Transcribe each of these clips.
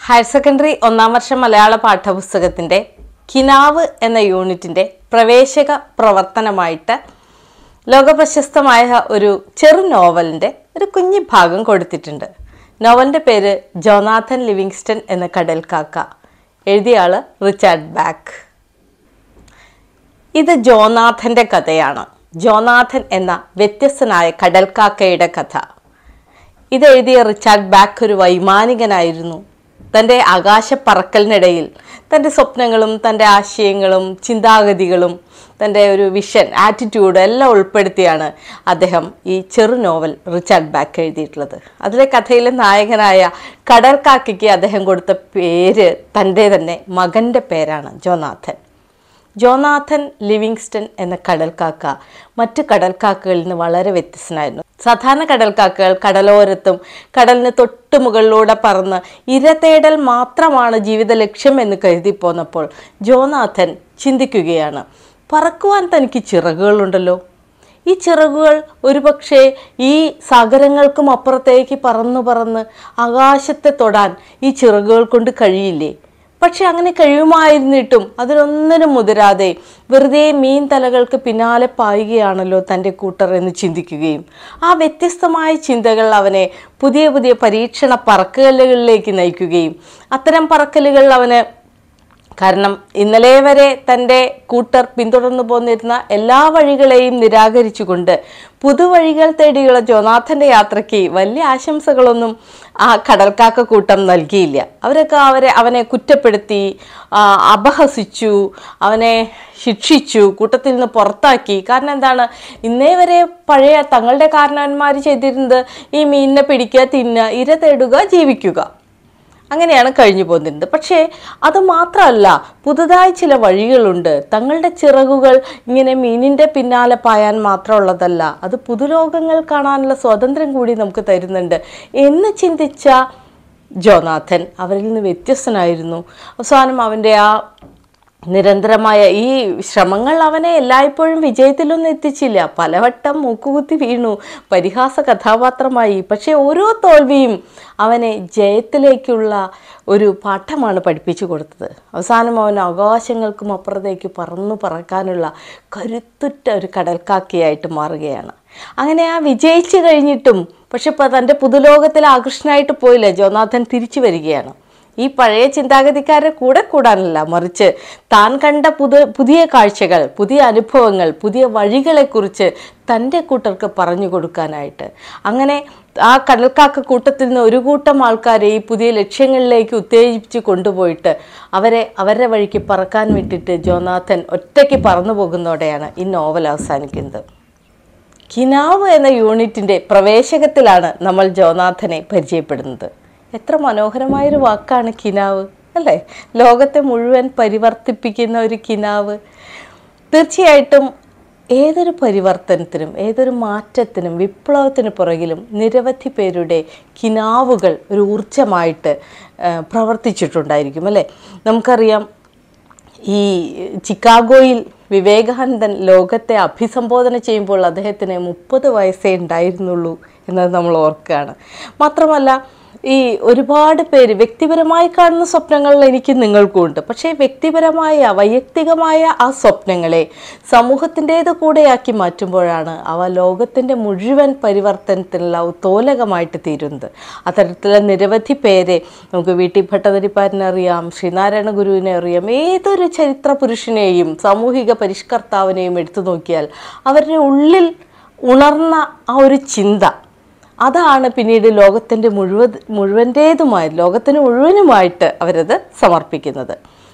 higher secondary ഒന്നാം വർഷ മലയാള പാഠപുസ്തകത്തിൻ്റെ കിനാവ് എന്ന യൂണിറ്റിൻ്റെ പ്രവേശക പ്രവർത്തനമായിട്ട് ലോകപ്രശസ്തമായ ഒരു ചെറു നോവലിൻ്റെ ഒരു കുഞ്ഞു ഭാഗം കൊടുത്തിട്ടുണ്ട് നോവലിൻ്റെ പേര് ജോനാഥൻ ലിവിങ്സ്റ്റൺ എന്ന കടൽക്കാക്ക എഴുതിയ ആള് റിച്ചാർഡ് ബാക്ക് ഇത് ജോനാഥന്റെ കഥയാണ് ജോനാഥൻ എന്ന വ്യത്യസ്തനായ കടൽക്കാക്കയുടെ കഥ ഇത് എഴുതിയ റിച്ചാർഡ് ബാക്ക് ഒരു വൈമാനികനായിരുന്നു തൻ്റെ ആകാശപ്പറക്കലിനിടയിൽ തൻ്റെ സ്വപ്നങ്ങളും തൻ്റെ ആശയങ്ങളും ചിന്താഗതികളും തൻ്റെ ഒരു വിഷൻ ആറ്റിറ്റ്യൂഡ് എല്ലാം ഉൾപ്പെടുത്തിയാണ് അദ്ദേഹം ഈ ചെറു നോവൽ റിച്ചാർഡ് ബാക്ക് എഴുതിയിട്ടുള്ളത് അതിലെ കഥയിലെ നായകനായ കടൽക്കാക്കയ്ക്ക് അദ്ദേഹം കൊടുത്ത പേര് തൻ്റെ തന്നെ മകൻ്റെ പേരാണ് ജോനാഥൻ ജോനാഥൻ ലിവിങ്സ്റ്റൺ എന്ന കടൽക്കാക്ക മറ്റു കടൽക്കാക്കകളിൽ നിന്ന് വളരെ വ്യത്യസ്തനായിരുന്നു സാധാരണ കടൽക്കാക്കകൾ കടലോരത്തും കടലിന് തൊട്ടു മുകളിലൂടെ പറന്ന് ഇര തേടൽ മാത്രമാണ് ജീവിത ലക്ഷ്യം എന്ന് കരുതി പോന്നപ്പോൾ ജോനാഥൻ ചിന്തിക്കുകയാണ് പറക്കുവാൻ തനിക്ക് ചിറകുകളുണ്ടല്ലോ ഈ ചിറകുകൾ ഒരുപക്ഷെ ഈ സാഗരങ്ങൾക്കും അപ്പുറത്തേക്ക് പറന്നു പറന്ന് ആകാശത്തെ തൊടാൻ ഈ ചിറകുകൾ കൊണ്ട് കഴിയില്ലേ പക്ഷെ അങ്ങനെ കഴിയുമായിരുന്നിട്ടും അതിനൊന്നിനും മുതിരാതെ വെറുതെ മീൻ തലകൾക്ക് പിന്നാലെ പായുകയാണല്ലോ തൻ്റെ കൂട്ടർ എന്ന് ചിന്തിക്കുകയും ആ വ്യത്യസ്തമായ ചിന്തകൾ അവനെ പുതിയ പുതിയ പരീക്ഷണ പറക്കലുകളിലേക്ക് നയിക്കുകയും അത്തരം പറക്കലുകൾ അവന് കാരണം ഇന്നലെ വരെ തൻ്റെ കൂട്ടർ പിന്തുടർന്നു പോന്നിരുന്ന എല്ലാ വഴികളെയും നിരാകരിച്ചുകൊണ്ട് പുതുവഴികൾ തേടിയുള്ള ജോനാഥൻ്റെ യാത്രയ്ക്ക് വലിയ ആശംസകളൊന്നും ആ കടൽക്കാക്ക കൂട്ടം നൽകിയില്ല അവരൊക്കെ അവരെ അവനെ കുറ്റപ്പെടുത്തി ആ, അപഹസിച്ചു അവനെ ശിക്ഷിച്ചു കൂട്ടത്തിൽ നിന്ന് പുറത്താക്കി കാരണം എന്താണ് ഇന്നേ വരെ പഴയ തങ്ങളുടെ കാരണവന്മാർ ചെയ്തിരുന്നത് ഈ മീനിനെ പിടിക്കുക തിന്നുക ഇര തേടുക ജീവിക്കുക അങ്ങനെയാണ് കഴിഞ്ഞു പോന്നിരുന്നത് പക്ഷേ അത് മാത്രമല്ല പുതുതായി ചില വഴികളുണ്ട് തങ്ങളുടെ ചിറകുകൾ ഇങ്ങനെ മീനിൻ്റെ പിന്നാലെ പായാൻ മാത്രമുള്ളതല്ല അത് പുതുലോകങ്ങൾ കാണാനുള്ള സ്വാതന്ത്ര്യം കൂടി നമുക്ക് തരുന്നുണ്ട് എന്ന് ചിന്തിച്ച ജോനാഥൻ അവരിൽ നിന്ന് വ്യത്യസ്തനായിരുന്നു അവസാനം അവൻ്റെ ആ നിരന്തരമായ ഈ ശ്രമങ്ങൾ അവനെ എല്ലായ്പ്പോഴും വിജയത്തിലൊന്നും എത്തിച്ചില്ല പലവട്ടം മൂക്കുകുത്തി വീണു പരിഹാസ കഥാപാത്രമായി പക്ഷേ ഓരോ തോൽവിയും അവനെ ജയത്തിലേക്കുള്ള ഒരു പാഠമാണ് പഠിപ്പിച്ചു കൊടുത്തത് അവസാനം അവൻ ആകാശങ്ങൾക്കും അപ്പുറത്തേക്ക് പറന്നു പറക്കാനുള്ള കരുത്തുറ്റ ഒരു കടൽക്കാക്കയായിട്ട് മാറുകയാണ് അങ്ങനെ ആ വിജയിച്ചു കഴിഞ്ഞിട്ടും പക്ഷെ ഇപ്പം തൻ്റെ പുതുലോകത്തിൽ ആകൃഷ്ടനായിട്ട് പോയില്ല ജോനാഥൻ തിരിച്ചു വരികയാണ് ഈ പഴയ ചിന്താഗതിക്കാരെ കൂടെ കൂടാനല്ല മറിച്ച് താൻ കണ്ട പുതു പുതിയ കാഴ്ചകൾ പുതിയ അനുഭവങ്ങൾ പുതിയ വഴികളെക്കുറിച്ച് തൻ്റെ കൂട്ടർക്ക് പറഞ്ഞു കൊടുക്കാനായിട്ട് അങ്ങനെ ആ കടൽക്കാക്ക കൂട്ടത്തിൽ നിന്ന് ഒരു കൂട്ടം ആൾക്കാരെ ഈ പുതിയ ലക്ഷ്യങ്ങളിലേക്ക് ഉത്തേജിപ്പിച്ച് കൊണ്ടുപോയിട്ട് അവരെ അവരുടെ വഴിക്ക് പറക്കാൻ വിട്ടിട്ട് ജോനാഥൻ ഒറ്റയ്ക്ക് പറന്നു പോകുന്നതോടെയാണ് ഈ നോവൽ അവസാനിക്കുന്നത് കിനാവ് എന്ന യൂണിറ്റിൻ്റെ പ്രവേശകത്തിലാണ് നമ്മൾ ജോനാഥനെ പരിചയപ്പെടുന്നത് എത്ര മനോഹരമായൊരു വാക്കാണ് കിനാവ് അല്ലേ ലോകത്തെ മുഴുവൻ പരിവർത്തിപ്പിക്കുന്ന ഒരു കിനാവ് തീർച്ചയായിട്ടും ഏതൊരു പരിവർത്തനത്തിനും ഏതൊരു മാറ്റത്തിനും വിപ്ലവത്തിന് പുറകിലും നിരവധി പേരുടെ കിനാവുകൾ ഒരു ഊർജമായിട്ട് ആ, പ്രവർത്തിച്ചിട്ടുണ്ടായിരിക്കും അല്ലേ നമുക്കറിയാം ഈ ചിക്കാഗോയിൽ വിവേകാനന്ദൻ ലോകത്തെ അഭിസംബോധന ചെയ്യുമ്പോൾ അദ്ദേഹത്തിന് മുപ്പത് വയസ്സേ ഉണ്ടായിരുന്നുള്ളൂ എന്നത് നമ്മൾ ഓർക്കുകയാണ് മാത്രമല്ല ഈ ഒരുപാട് പേര് വ്യക്തിപരമായി കാണുന്ന സ്വപ്നങ്ങൾ എനിക്ക് നിങ്ങൾക്കും ഉണ്ട് പക്ഷേ വ്യക്തിപരമായ വൈയക്തികമായ ആ സ്വപ്നങ്ങളെ സമൂഹത്തിൻ്റേത് കൂടെയാക്കി മാറ്റുമ്പോഴാണ് അവ ലോകത്തിൻ്റെ മുഴുവൻ പരിവർത്തനത്തിനുള്ള ഉത്തോലകമായിട്ട് തീരുന്നത് അത്തരത്തിലുള്ള നിരവധി പേരെ നമുക്ക് വി ടി ഭട്ടതിരിപ്പാടിനെ അറിയാം ശ്രീനാരായണ ഗുരുവിനെ അറിയാം ഏതൊരു ചരിത്ര പുരുഷനെയും സാമൂഹിക പരിഷ്കർത്താവിനെയും എടുത്തു നോക്കിയാൽ അവരുടെ ഉള്ളിൽ ഉണർന്ന ആ ഒരു ചിന്ത അതാണ് പിന്നീട് ലോകത്തിൻ്റെ മുഴുവൻ മുഴുവൻ്റേതുമായി ലോകത്തിന് മുഴുവനുമായിട്ട് അവരത് സമർപ്പിക്കുന്നത്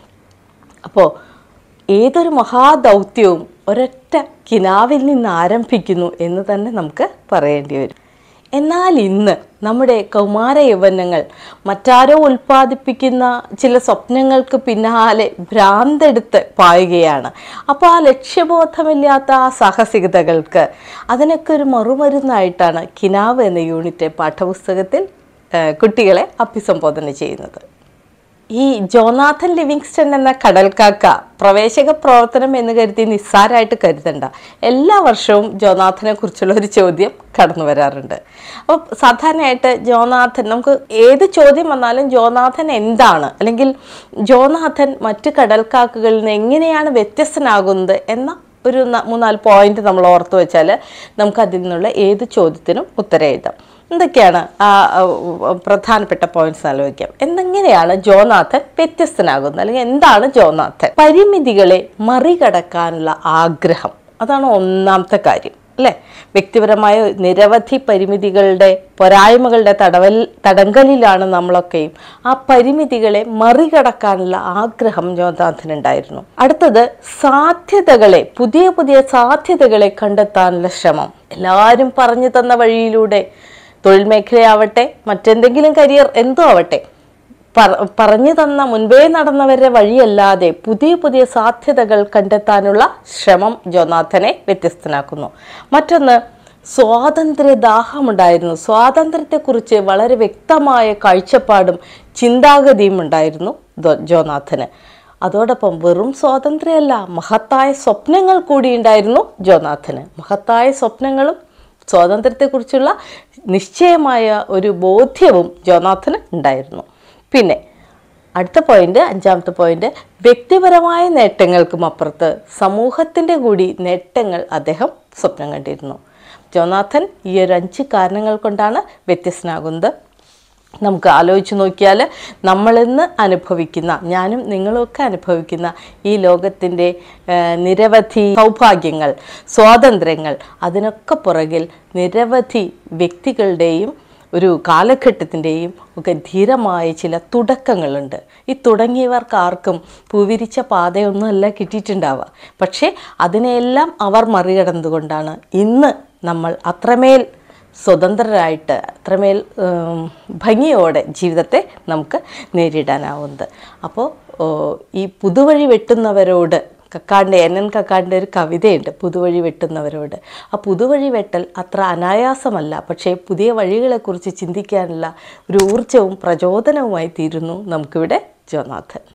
അപ്പോൾ ഏതൊരു മഹാദൗത്യവും ഒരൊറ്റ കിനാവിൽ നിന്ന് ആരംഭിക്കുന്നു എന്ന് തന്നെ നമുക്ക് പറയേണ്ടി വരും എന്നാൽ ഇന്ന് നമ്മുടെ കൗമാര യൗവനങ്ങൾ മറ്റാരോ ഉൽപ്പാദിപ്പിക്കുന്ന ചില സ്വപ്നങ്ങൾക്ക് പിന്നാലെ ഭ്രാന്തെടുത്ത് പായുകയാണ് അപ്പോൾ ആ ലക്ഷ്യബോധമില്ലാത്ത ആ സാഹസികതകൾക്ക് അതിനൊക്കെ ഒരു മറുമരുന്നായിട്ടാണ് കിനാവ് എന്ന യൂണിറ്റ് പാഠപുസ്തകത്തിൽ ആ, കുട്ടികളെ അഭിസംബോധന ചെയ്യുന്നത് ഈ ജോനാഥൻ ലിവിങ്സ്റ്റൺ എന്ന കടൽക്കാക്ക പ്രവേശക പ്രവർത്തനം എന്ന് കരുതി നിസ്സാരമായിട്ട് കരുതണ്ട എല്ലാ വർഷവും ജോനാഥനെ കുറിച്ചുള്ള ഒരു ചോദ്യം കടന്നു വരാറുണ്ട് അപ്പോൾ സാധാരണയായിട്ട് ജോനാഥൻ നമുക്ക് ഏത് ചോദ്യം വന്നാലും ജോനാഥൻ എന്താണ് അല്ലെങ്കിൽ ജോനാഥൻ മറ്റ് കടൽക്കാക്കകളിൽ നിന്ന് എങ്ങനെയാണ് വ്യത്യസ്തനാകുന്നത് എന്ന ഒരു ന- മൂന്നാല് പോയിന്റ് നമ്മൾ ഓർത്ത് വെച്ചാൽ നമുക്ക് അതിൽ നിന്നുള്ള ഏത് ചോദ്യത്തിനും ഉത്തരം എഴുതാം എന്തൊക്കെയാണ് ആ ആ, പ്രധാനപ്പെട്ട പോയിന്റ്സ് ആലോചിക്കാം എന്തെങ്ങനെയാണ് ജോനാഥൻ വ്യത്യസ്തനാകുന്നത് അല്ലെങ്കിൽ എന്താണ് ജോനാഥൻ പരിമിതികളെ മറികടക്കാനുള്ള ആഗ്രഹം അതാണ് ഒന്നാമത്തെ കാര്യം അല്ലേ വ്യക്തിപരമായ നിരവധി പരിമിതികളുടെ പോരായ്മകളുടെ തടവൽ തടങ്കലിലാണ് നമ്മളൊക്കെയും ആ പരിമിതികളെ മറികടക്കാനുള്ള ആഗ്രഹം ജോനാഥനുണ്ടായിരുന്നു അടുത്തത് സാധ്യതകളെ പുതിയ പുതിയ സാധ്യതകളെ കണ്ടെത്താനുള്ള ശ്രമം എല്ലാവരും പറഞ്ഞു തന്ന വഴിയിലൂടെ തൊഴിൽ മേഖലയാവട്ടെ മറ്റെന്തെങ്കിലും കരിയർ എന്തോ ആവട്ടെ പറ- പറഞ്ഞു തന്ന മുൻപേ നടന്നവരുടെ വഴിയല്ലാതെ പുതിയ പുതിയ സാധ്യതകൾ കണ്ടെത്താനുള്ള ശ്രമം ജോനാഥനെ വ്യത്യസ്തനാക്കുന്നു മറ്റൊന്ന് സ്വാതന്ത്ര്യദാഹമുണ്ടായിരുന്നു സ്വാതന്ത്ര്യത്തെക്കുറിച്ച് വളരെ വ്യക്തമായ കാഴ്ചപ്പാടും ചിന്താഗതിയും ഉണ്ടായിരുന്നു ദോ- ജോനാഥന് അതോടൊപ്പം വെറും സ്വാതന്ത്ര്യമല്ല മഹത്തായ സ്വപ്നങ്ങൾ കൂടി ഉണ്ടായിരുന്നു ജോനാഥന് മഹത്തായ സ്വപ്നങ്ങളും സ്വാതന്ത്ര്യത്തെക്കുറിച്ചുള്ള നിശ്ചയമായ ഒരു ബോധ്യവും ജോനാഥന് ഉണ്ടായിരുന്നു പിന്നെ അടുത്ത പോയിന്റ് അഞ്ചാമത്തെ പോയിന്റ് വ്യക്തിപരമായ നേട്ടങ്ങൾക്കും അപ്പുറത്ത് സമൂഹത്തിൻ്റെ കൂടി നേട്ടങ്ങൾ അദ്ദേഹം സ്വപ്നം കണ്ടിരുന്നു ജോനാഥൻ ഈ ഒരു അഞ്ച് കാരണങ്ങൾ കൊണ്ടാണ് വ്യത്യസ്തനാകുന്നത് നമുക്ക് ആലോചിച്ച് നോക്കിയാൽ നമ്മളിന്ന് അനുഭവിക്കുന്ന ഞാനും നിങ്ങളുമൊക്കെ അനുഭവിക്കുന്ന ഈ ലോകത്തിൻ്റെ ഏഹ്, നിരവധി സൗഭാഗ്യങ്ങൾ സ്വാതന്ത്ര്യങ്ങൾ അതിനൊക്കെ പുറകിൽ നിരവധി വ്യക്തികളുടെയും ഒരു കാലഘട്ടത്തിൻ്റെയും ഒക്കെ ധീരമായ ചില തുടക്കങ്ങളുണ്ട് ഈ തുടങ്ങിയവർക്ക് ആർക്കും പൂവിരിച്ച പാതയൊന്നുമല്ല കിട്ടിയിട്ടുണ്ടാവുക പക്ഷേ അതിനെയെല്ലാം അവർ മറികടന്നുകൊണ്ടാണ് ഇന്ന് നമ്മൾ അത്രമേൽ സ്വതന്ത്രരായിട്ട് അത്രമേൽ ഉം, ഭംഗിയോടെ ജീവിതത്തെ നമുക്ക് നേരിടാനാവുന്നത് അപ്പോൾ ഓ, ഈ പുതുവഴി വെട്ടുന്നവരോട് കക്കാണ്ട് എൻ എൻ കക്കാടിൻ്റെ ഒരു കവിതയുണ്ട് പുതുവഴി വെട്ടുന്നവരോട് ആ പുതുവഴി വെട്ടൽ അത്ര അനായാസമല്ല പക്ഷേ പുതിയ വഴികളെക്കുറിച്ച് ചിന്തിക്കാനുള്ള ഒരു ഊർജവും പ്രചോദനവുമായി തീരുന്നു നമുക്കിവിടെ ജോനാഥൻ